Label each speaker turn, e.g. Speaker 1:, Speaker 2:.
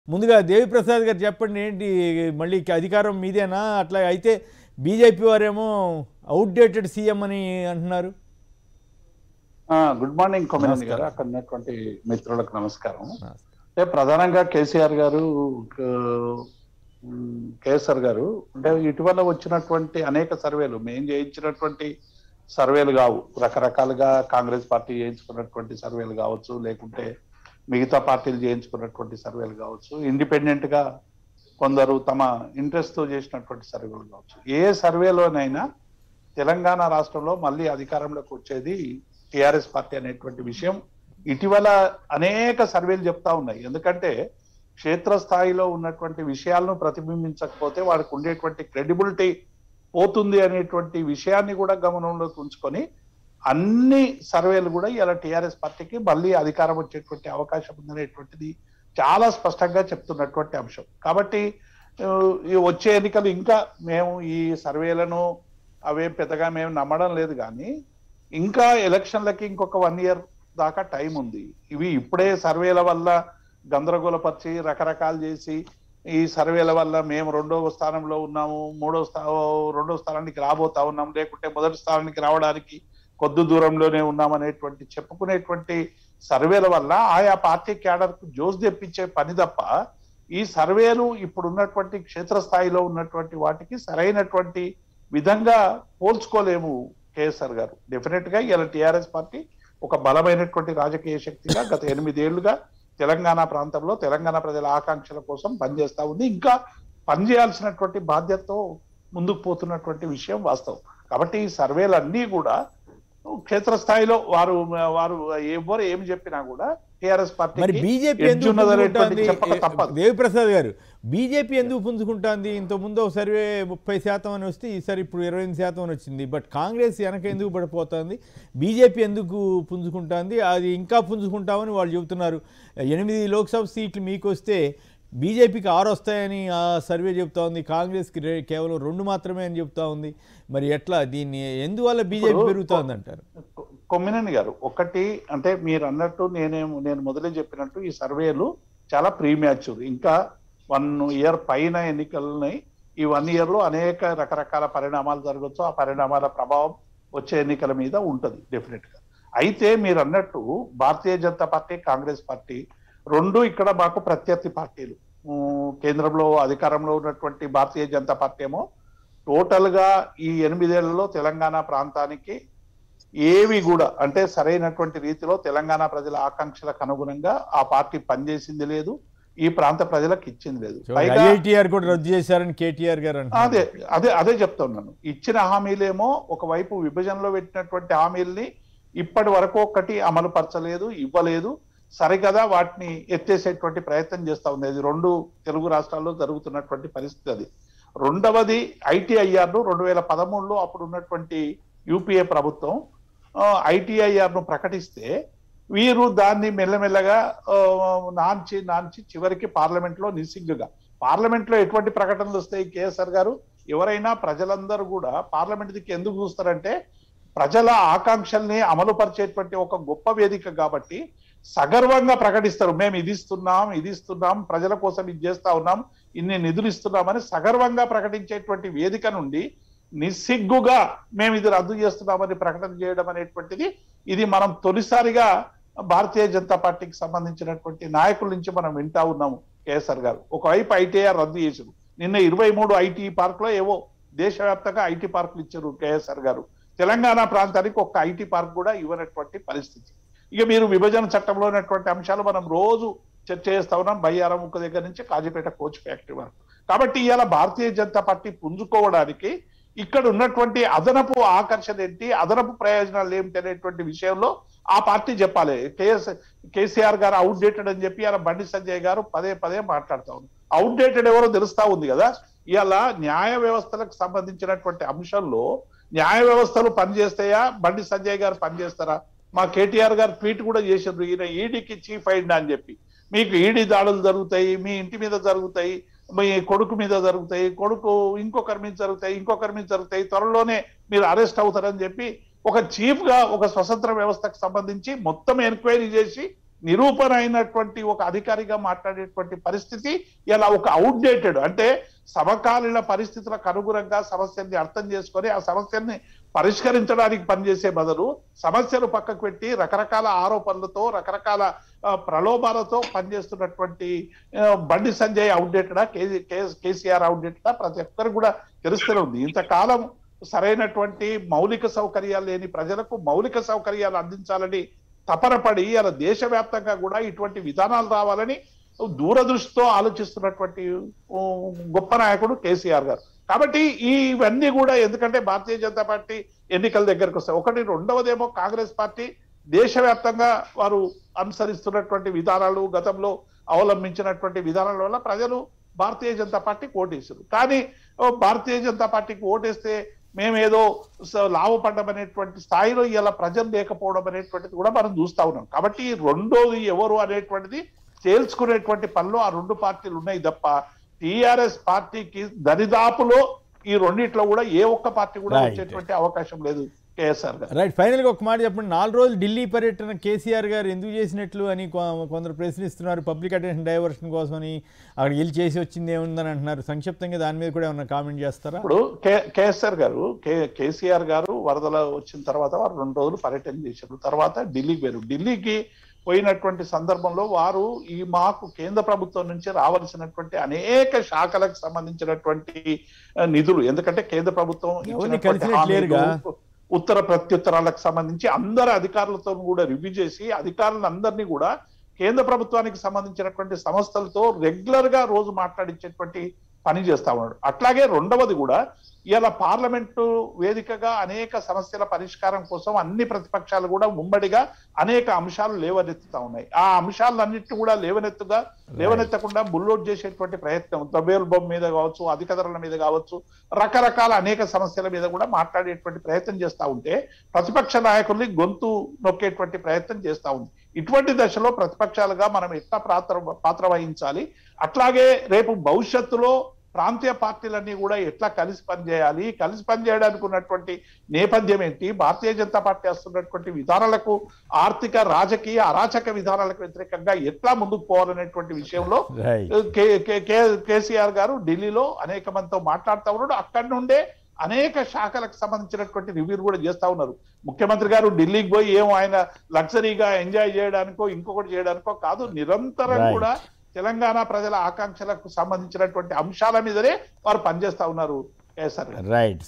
Speaker 1: ముందుగా దేవిప్రసాద్ గారు చెప్పండి ఏంటి మళ్ళీ అధికారం మీదేనా అట్లా అయితే బీజేపీ వారేమో అవుట్డేటెడ్ సీఎం అని అంటున్నారు
Speaker 2: ఆ, గుడ్ మార్నింగ్ కొమ్మినేని
Speaker 1: నమస్కారం.
Speaker 2: గారు అక్కడ ఉన్నటువంటి మిత్రులకు నమస్కారం అంటే ప్రధానంగా కేసీఆర్ గారు క- ఉమ్, కేసీఆర్ గారు అంటే ఇటీవల వచ్చినటువంటి అనేక సర్వేలు మేము చేయించినటువంటి సర్వేలు కావు రకరకాలుగా కాంగ్రెస్ పార్టీ చేయించుకున్నటువంటి సర్వేలు కావచ్చు లేకుంటే మిగతా పార్టీలు చేయించుకున్నటువంటి సర్వేలు కావచ్చు ఇండిపెండెంట్ గా కొందరు తమ ఇంట్రెస్ట్ తో చేసినటువంటి సర్వేలు కావచ్చు ఏ సర్వేలోనైనా తెలంగాణ రాష్ట్రంలో మళ్ళీ అధికారంలోకి వచ్చేది టిఆర్ఎస్ పార్టీ అనేటువంటి విషయం ఇటీవల అనేక సర్వేలు చెప్తా ఉన్నాయి ఎందుకంటే క్షేత్రస్థాయిలో ఉన్నటువంటి విషయాలను ప్రతిబింబించకపోతే వాడికి ఉండేటువంటి క్రెడిబిలిటీ పోతుంది అనేటువంటి విషయాన్ని కూడా గమనంలోకి ఉంచుకొని అన్ని సర్వేలు కూడా ఇలా టిఆర్ఎస్ పార్టీకి మళ్ళీ అధికారం వచ్చేటువంటి అవకాశం ఉందనేటువంటిది చాలా స్పష్టంగా చెప్తున్నటువంటి అంశం కాబట్టి ఆ, ఈ వచ్చే ఎన్నికలు ఇంకా మేము ఈ సర్వేలను అవేం పెద్దగా మేము నమ్మడం లేదు కానీ ఇంకా ఎలక్షన్లకి ఇంకొక వన్ ఇయర్ దాకా టైం ఉంది ఇవి ఇప్పుడే సర్వేల వల్ల గందరగోళపరిచి రకరకాలు చేసి ఈ సర్వేల వల్ల మేము రెండవ స్థానంలో ఉన్నాము మూడో స్థా రెండో స్థానానికి రాబోతా ఉన్నాం లేకుంటే మొదటి స్థానానికి రావడానికి కొద్ది దూరంలోనే ఉన్నాం అనేటువంటి చెప్పుకునేటువంటి సర్వేల వల్ల ఆయా పార్టీ క్యాడర్ కు జోస్ తెప్పించే పని తప్ప ఈ సర్వేలు ఇప్పుడు ఉన్నటువంటి క్షేత్రస్థాయిలో ఉన్నటువంటి వాటికి సరైనటువంటి విధంగా పోల్చుకోలేము కేఎస్ఆర్ గారు డెఫినెట్ గా ఇలా టిఆర్ఎస్ పార్టీ ఒక బలమైనటువంటి రాజకీయ శక్తిగా గత ఎనిమిదేళ్లుగా తెలంగాణ ప్రాంతంలో తెలంగాణ ప్రజల ఆకాంక్షల కోసం పనిచేస్తా ఉంది ఇంకా పనిచేయాల్సినటువంటి బాధ్యతతో ముందుకు పోతున్నటువంటి విషయం వాస్తవం కాబట్టి ఈ సర్వేలన్నీ కూడా క్షేత్రస్థాయిలో వారు వారు ఎవరు ఏమి చెప్పినా కూడా టిఆర్ఎస్
Speaker 1: మరి
Speaker 2: పార్టీ
Speaker 1: బీజేపీ
Speaker 2: edge
Speaker 1: ఎందుకు
Speaker 2: ఉన్నదనేటువంటి
Speaker 1: పుంజుకుంటోంది
Speaker 2: చెప్పక తప్పదు.
Speaker 1: దేవిప్రసాద్ గారు బీజేపీ ఎందుకు పుంజుకుంటోంది ఇంత ముందు ఒక సర్వే ముప్పై శాతం అని వస్తే ఈసారి ఇప్పుడు ఇరవై ఎనిమిది శాతం అని వచ్చింది బట్ కాంగ్రెస్ వెనక ఎందుకు పడిపోతుంది బీజేపీ ఎందుకు పుంజుకుంటోంది అది ఇంకా పుంజుకుంటామని వాళ్ళు చెబుతున్నారు ఎనిమిది లోక్సభ సీట్లు మీకు వస్తే బీజేపీకి ఆరు వస్తాయని ఆ సర్వే చెప్తా ఉంది కాంగ్రెస్కి రే- కేవలం రెండు మాత్రమే అని చెప్తా ఉంది మరి ఎట్లా దీన్ని ఎందువల్ల బీజేపీ
Speaker 2: ఇప్పుడు
Speaker 1: పెరుగుతోంది అంటారు
Speaker 2: కొ- కొమ్మినేని గారు ఒకటి అంటే మీరు అన్నట్టు నేనేం నేను మొదలే చెప్పినట్టు ఈ సర్వేలు చాలా ప్రీమ్యాచ్యూర్ ఇంకా వన్ ఇయర్ పైన ఎన్నికలని ఈ వన్ ఇయర్ లో అనేక రకరకాల పరిణామాలు జరగచ్చు ఆ పరిణామాల ప్రభావం వచ్చే ఎన్నికల మీద ఉంటది డెఫినెట్ గా అయితే మీరు అన్నట్టు భారతీయ జనతా పార్టీ కాంగ్రెస్ పార్టీ రెండు ఇక్కడ మాకు ప్రత్యర్థి పార్టీలు ఉమ్, కేంద్రంలో అధికారంలో ఉన్నటువంటి భారతీయ జనతా పార్టీ ఏమో టోటల్ గా ఈ ఎనిమిదేళ్లలో తెలంగాణ ప్రాంతానికి ఏవి కూడా అంటే సరైనటువంటి రీతిలో తెలంగాణ ప్రజల ఆకాంక్షలకు అనుగుణంగా ఆ పార్టీ పనిచేసింది లేదు ఈ ప్రాంత ప్రజలకు ఇచ్చింది లేదు పైగా
Speaker 1: ఐఐటిఆర్ కూడా రద్దు చేశారని కేటీఆర్ గారు అంటున్నారు
Speaker 2: అదే అదే అదే చెప్తా ఉన్నాను ఇచ్చిన హామీలేమో ఒకవైపు విభజనలో పెట్టినటువంటి హామీల్ని ఇప్పటి వరకు ఒక్కటి అమలు పరచలేదు ఇవ్వలేదు సరిగదా వాటిని ఎత్తేసేటువంటి ప్రయత్నం చేస్తా ఉంది అది రెండు తెలుగు రాష్ట్రాల్లో జరుగుతున్నటువంటి పరిస్థితి అది రెండవది ఐటీఐఆర్ ను రెండు వేల పదమూడులో అప్పుడు ఉన్నటువంటి యూపీఏ ప్రభుత్వం ఐటీఐఆర్ ను ప్రకటిస్తే వీరు దాన్ని మెల్లమెల్లగా ఆ, నాంచి నాంచి చివరికి పార్లమెంట్ లో నిస్సిగ్గుగా పార్లమెంట్ లో ఎటువంటి ప్రకటనలు వస్తాయి కేఎస్ఆర్ గారు ఎవరైనా ప్రజలందరూ కూడా పార్లమెంట్ దిక్కు ఎందుకు చూస్తారంటే ప్రజల ఆకాంక్షల్ని అమలు పరిచేటువంటి ఒక గొప్ప వేదిక కాబట్టి సగర్వంగా ప్రకటిస్తారు మేము ఇది ఇస్తున్నాం ఇది ఇస్తున్నాం ప్రజల కోసం ఇది చేస్తా ఉన్నాం ఇన్ని నిధులు ఇస్తున్నామని సగర్వంగా ప్రకటించేటువంటి వేదిక నుండి నిస్సిగ్గుగా మేము ఇది రద్దు చేస్తున్నామని ప్రకటన చేయడం అనేటువంటిది ఇది మనం తొలిసారిగా భారతీయ జనతా పార్టీకి సంబంధించినటువంటి నాయకుల నుంచి మనం వింటా ఉన్నాము కేఎస్ఆర్ గారు ఒకవైపు ఐటీఆర్ రద్దు చేసారు నిన్న ఇరవై మూడు ఐటీ పార్క్ లో ఏవో దేశవ్యాప్తంగా ఐటీ పార్కులు ఇచ్చారు కేఎస్ఆర్ గారు తెలంగాణ ప్రాంతానికి ఒక్క ఐటీ పార్క్ కూడా ఇవ్వనటువంటి పరిస్థితి ఇక మీరు విభజన చట్టంలో ఉన్నటువంటి అంశాలు మనం రోజు చర్చ చేస్తా ఉన్నాం బయ్యారం ముక్క దగ్గర నుంచి కాజీపేట కోచ్ ఫ్యాక్టరీ వరకు కాబట్టి ఇవాళ భారతీయ జనతా పార్టీ పుంజుకోవడానికి ఇక్కడ ఉన్నటువంటి అదనపు ఆకర్షణ ఏంటి అదనపు ప్రయోజనాలు ఏమిటి అనేటువంటి విషయంలో ఆ పార్టీ చెప్పాలి కేఎస్ కేసీఆర్ గారు అవుట్డేటెడ్ అని చెప్పి అలా బండి సంజయ్ గారు పదే పదే మాట్లాడుతా ఉన్నారు అవుట్డేటెడ్ ఎవరో తెలుస్తా ఉంది కదా ఇవాళ న్యాయ వ్యవస్థలకు సంబంధించినటువంటి అంశంలో న్యాయ వ్యవస్థలు పనిచేస్తాయా బండి సంజయ్ గారు పనిచేస్తారా మా కేటీఆర్ గారు ట్వీట్ కూడా చేశారు ఈయన ఈడీకి చీఫ్ అయిందా అని చెప్పి మీకు ఈడీ దాడులు జరుగుతాయి మీ ఇంటి మీద జరుగుతాయి మీ కొడుకు మీద జరుగుతాయి కొడుకు ఇంకొకరి మీద జరుగుతాయి ఇంకొకరి మీద జరుగుతాయి త్వరలోనే మీరు అరెస్ట్ అవుతారని చెప్పి ఒక చీఫ్ గా ఒక స్వతంత్ర వ్యవస్థకు సంబంధించి మొత్తం ఎంక్వైరీ చేసి నిరూపణ అయినటువంటి ఒక అధికారిగా మాట్లాడేటువంటి పరిస్థితి ఇలా ఒక అవుట్డేటెడ్ అంటే సమకాలీన పరిస్థితులకు అనుగుణంగా సమస్యని అర్థం చేసుకొని ఆ సమస్యని పరిష్కరించడానికి పనిచేసే బదులు సమస్యలు పక్కకు పెట్టి రకరకాల ఆరోపణలతో రకరకాల ఆ, ప్రలోభాలతో పనిచేస్తున్నటువంటి ఆ, బండి సంజయ్ అవుట్డేటెడా కేసీఆర్ అవుట్డేటెడా ప్రతి ఒక్కరు కూడా తెలుస్తూనే ఉంది ఇంతకాలం సరైనటువంటి మౌలిక సౌకర్యాలు లేని ప్రజలకు మౌలిక సౌకర్యాలు అందించాలని తపనపడి అలా దేశవ్యాప్తంగా కూడా ఇటువంటి విధానాలు రావాలని దూరదృష్టితో ఆలోచిస్తున్నటువంటి ఓ, గొప్ప నాయకుడు కేసీఆర్ గారు కాబట్టి ఈ ఇవన్నీ కూడా ఎందుకంటే భారతీయ జనతా పార్టీ ఎన్నికల దగ్గరకు వస్తాయి ఒకటి రెండవదేమో కాంగ్రెస్ పార్టీ దేశవ్యాప్తంగా వారు అనుసరిస్తున్నటువంటి విధానాలు గతంలో అవలంబించినటువంటి విధానాల వల్ల ప్రజలు భారతీయ జనతా పార్టీకి ఓటేసారు కానీ ఓ, భారతీయ జనతా పార్టీకి ఓటేస్తే మేమేదో స- లాభపడ్డం అనేటువంటి స్థాయిలో ఇలా ప్రజలు లేకపోవడం అనేటువంటిది కూడా మనం చూస్తా ఉన్నాం కాబట్టి రెండోది ఎవరు అనేటువంటిది తేల్చుకునేటువంటి పనిలో ఆ రెండు పార్టీలు ఉన్నాయి తప్ప టిఆర్ఎస్ పార్టీకి దరిదాపులో ఈ రెండిట్లో కూడా ఏ ఒక్క పార్టీ కూడా
Speaker 1: Right.
Speaker 2: వచ్చేటువంటి అవకాశం లేదు కేఎస్ఆర్ గారు
Speaker 1: రైట్ ఫైనల్గా ఒక మాట చెప్పండి నాలుగు రోజులు ఢిల్లీ పర్యటన కేసీఆర్ గారు ఎందుకు చేసినట్లు అని కొ- కొందరు ప్రశ్నిస్తున్నారు పబ్లిక్ అటెన్షన్ డైవర్షన్ కోసమని అక్కడికి వెళ్ళి చేసి వచ్చింది ఏముందని అంటున్నారు సంక్షిప్తంగా దాని మీద కూడా ఏమన్నా కామెంట్ చేస్తారా
Speaker 2: ఇప్పుడు కే కేఎస్ఆర్ గారు కే కేసీఆర్ గారు వరదల వచ్చిన తర్వాత వారు రెండు రోజులు పర్యటన చేశారు తర్వాత ఢిల్లీకి పోయారు ఢిల్లీకి పోయినటువంటి సందర్భంలో వారు ఈ మాకు కేంద్ర ప్రభుత్వం నుంచి రావాల్సినటువంటి అనేక శాఖలకు సంబంధించినటువంటి ఆ, నిధులు ఎందుకంటే కేంద్ర ప్రభుత్వం
Speaker 1: ఎవరిని
Speaker 2: ఇచ్చినటువంటి
Speaker 1: కలిసినట్టు లేరుగా?
Speaker 2: హామీలు, ఉత్తర ప్రత్యుత్తరాలకు సంబంధించి అందరు అధికారులతో కూడా రివ్యూ చేసి అధికారులందరినీ కూడా కేంద్ర ప్రభుత్వానికి సంబంధించినటువంటి సంస్థలతో రెగ్యులర్ గా రోజు మాట్లాడించేటువంటి పని చేస్తా ఉన్నాడు అట్లాగే రెండవది కూడా ఇలా పార్లమెంటు వేదికగా అనేక సమస్యల పరిష్కారం కోసం అన్ని ప్రతిపక్షాలు కూడా ఉమ్మడిగా అనేక అంశాలు లేవనెత్తుతా ఉన్నాయి ఆ అంశాలన్నింటినీ కూడా లేవనెత్తుగా లేవనెత్తకుండా బుల్లోడ్ చేసేటువంటి ప్రయత్నం ద్రవ్యోల్బం మీద కావచ్చు అధిక ధరల మీద కావచ్చు రకరకాల అనేక సమస్యల మీద కూడా మాట్లాడేటువంటి ప్రయత్నం చేస్తా ఉంటే ప్రతిపక్ష నాయకుల్ని గొంతు నొక్కేటువంటి ప్రయత్నం చేస్తా ఉంది ఇటువంటి దశలో ప్రతిపక్షాలుగా మనం ఎట్లా పాత్ర పాత్ర వహించాలి అట్లాగే రేపు భవిష్యత్తులో ప్రాంతీయ పార్టీలన్నీ కూడా ఎట్లా కలిసి పనిచేయాలి కలిసి పనిచేయడానికి ఉన్నటువంటి నేపథ్యం ఏంటి భారతీయ జనతా పార్టీ వస్తున్నటువంటి విధానాలకు ఆర్థిక రాజకీయ అరాచక విధానాలకు వ్యతిరేకంగా ఎట్లా ముందుకు పోవాలనేటువంటి విషయంలో
Speaker 1: రైట్
Speaker 2: కే- కే- కే- కేసీఆర్ గారు ఢిల్లీలో అనేక మందితో మాట్లాడుతూ ఉన్నాడు అక్కడి నుండే అనేక శాఖలకు సంబంధించినటువంటి రివ్యూలు కూడా చేస్తా ఉన్నారు ముఖ్యమంత్రి గారు ఢిల్లీకి పోయి ఏమో ఆయన లగ్జరీగా ఎంజాయ్ చేయడానికో ఇంకొకటి చేయడానికో కాదు నిరంతరం
Speaker 1: Right.
Speaker 2: కూడా తెలంగాణ ప్రజల ఆకాంక్షలకు సంబంధించినటువంటి అంశాల మీదనే వారు పనిచేస్తా ఉన్నారు కేసీఆర్ గారు
Speaker 1: రైట్